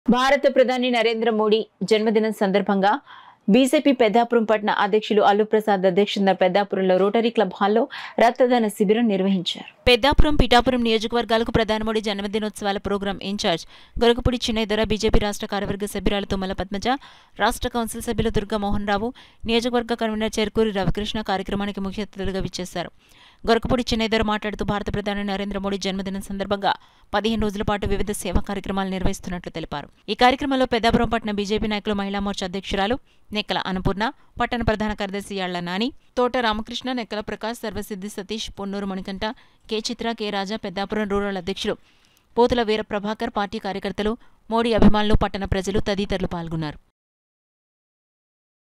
భారత ప్రధాని నరేంద్ర మోడీ జన్మదినం సందర్భంగా బీజేపీ పెద్దాపురం పట్టణ అధ్యక్షులు అల్లు ప్రసాద్ అధ్యక్షతన పెద్దాపురంలో రోటరీ క్లబ్ హాల్లో రక్తదాన శిబిరం నిర్వహించారు పెద్దాపురం పిఠాపురం నియోజకవర్గాలకు ప్రధాని మోడీ జన్మదినోత్సవాల ప్రోగ్రాం ఇన్ఛార్జ్ గొరకపూడి చిన్నైదొర బీజేపీ రాష్ట్ర కార్యవర్గ సభ్యురాలు తుమ్మల పద్మజ రాష్ట్ర కౌన్సిల్ సభ్యులు దుర్గా మోహన్ రావు నియోజకవర్గ కన్వీనర్ చెరుకూరి రవికృష్ణ కార్యక్రమానికి ముఖ్య అతిథులుగా విచ్చేశారు గొరకపూడి చిన్నైదొర మాట్లాడుతూ భారత ప్రధాని నరేంద్ర మోడీ జన్మదినం సందర్భంగా పదిహేను రోజుల పాటు వివిధ సేవా కార్యక్రమాలు నిర్వహిస్తున్నట్లు తెలిపారు ఈ కార్యక్రమంలో పెద్దాపురం పట్టణ బీజేపీ నాయకులు మహిళా మోర్చా అధ్యక్షురాలు నెక్కల అన్నపూర్ణ పట్టణ ప్రధాన కార్యదర్శి Yalla Nani Thota Ramakrishna Nekkala Prakash Sarvasiddhi Satish Ponnuru Manikanta K Chitra K Raja Peddapuram rural అధ్యక్షులు పోతుల వీర ప్రభాకర్ పార్టీ కార్యకర్తలు మోడీ అభిమానులు పట్టణ ప్రజలు తదితరులు పాల్గొన్నారు